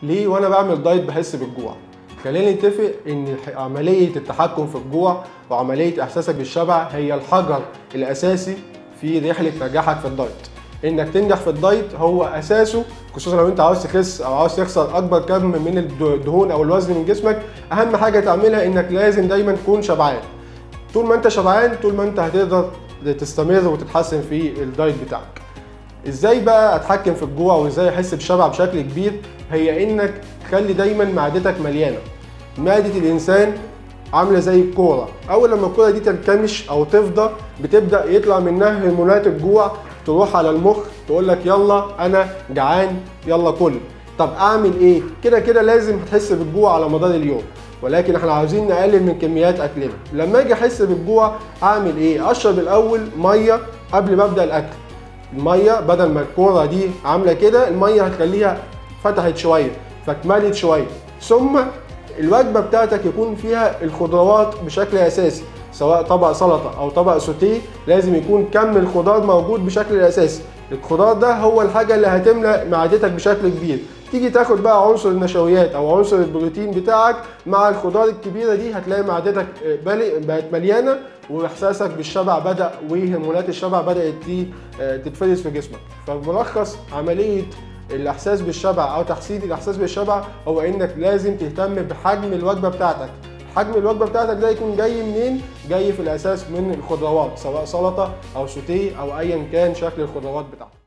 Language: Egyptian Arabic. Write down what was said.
ليه وانا بعمل دايت بحس بالجوع خلينا نتفق ان عمليه التحكم في الجوع وعمليه احساسك بالشبع هي الحجر الاساسي في رحله نجاحك في الدايت انك تنجح في الدايت هو اساسه خصوصا لو انت عاوز تخس او عاوز تخسر اكبر كم من الدهون او الوزن من جسمك اهم حاجه تعملها انك لازم دايما تكون شبعان طول ما انت شبعان طول ما انت هتقدر تستمر وتتحسن في الدايت بتاعك ازاي بقى اتحكم في الجوع وازاي احس بالشبع بشكل كبير هي انك تخلي دايما معدتك مليانه معده الانسان عامله زي الكوره اول لما الكوره دي تنكمش او تفضى بتبدا يطلع منها هرمونات الجوع تروح على المخ تقول لك يلا انا جعان يلا كل طب اعمل ايه كده كده لازم هتحس بالجوع على مدار اليوم ولكن احنا عاوزين نقلل من كميات اكلنا لما اجي احس بالجوع اعمل ايه اشرب الاول ميه قبل ما ابدا الاكل الميه بدل ما الكوره دي عامله كده الميه هتخليها فتحت شويه فاتملت شويه ثم الوجبه بتاعتك يكون فيها الخضروات بشكل اساسي سواء طبق سلطه او طبق سوتيه لازم يكون كم الخضار موجود بشكل اساسي الخضار ده هو الحاجه اللي هتملى معدتك بشكل كبير تيجي تاخد بقى عنصر النشويات او عنصر البروتين بتاعك مع الخضار الكبيره دي هتلاقي معدتك بقت مليانه واحساسك بالشبع بدا وهرمونات الشبع بدات تتفرز في جسمك فملخص عمليه الاحساس بالشبع او تحسين الاحساس بالشبع هو انك لازم تهتم بحجم الوجبه بتاعتك حجم الوجبه بتاعتك ده يكون جاي منين جاي في الاساس من الخضروات سواء سلطه او سوتيه او ايا كان شكل الخضروات بتاعتك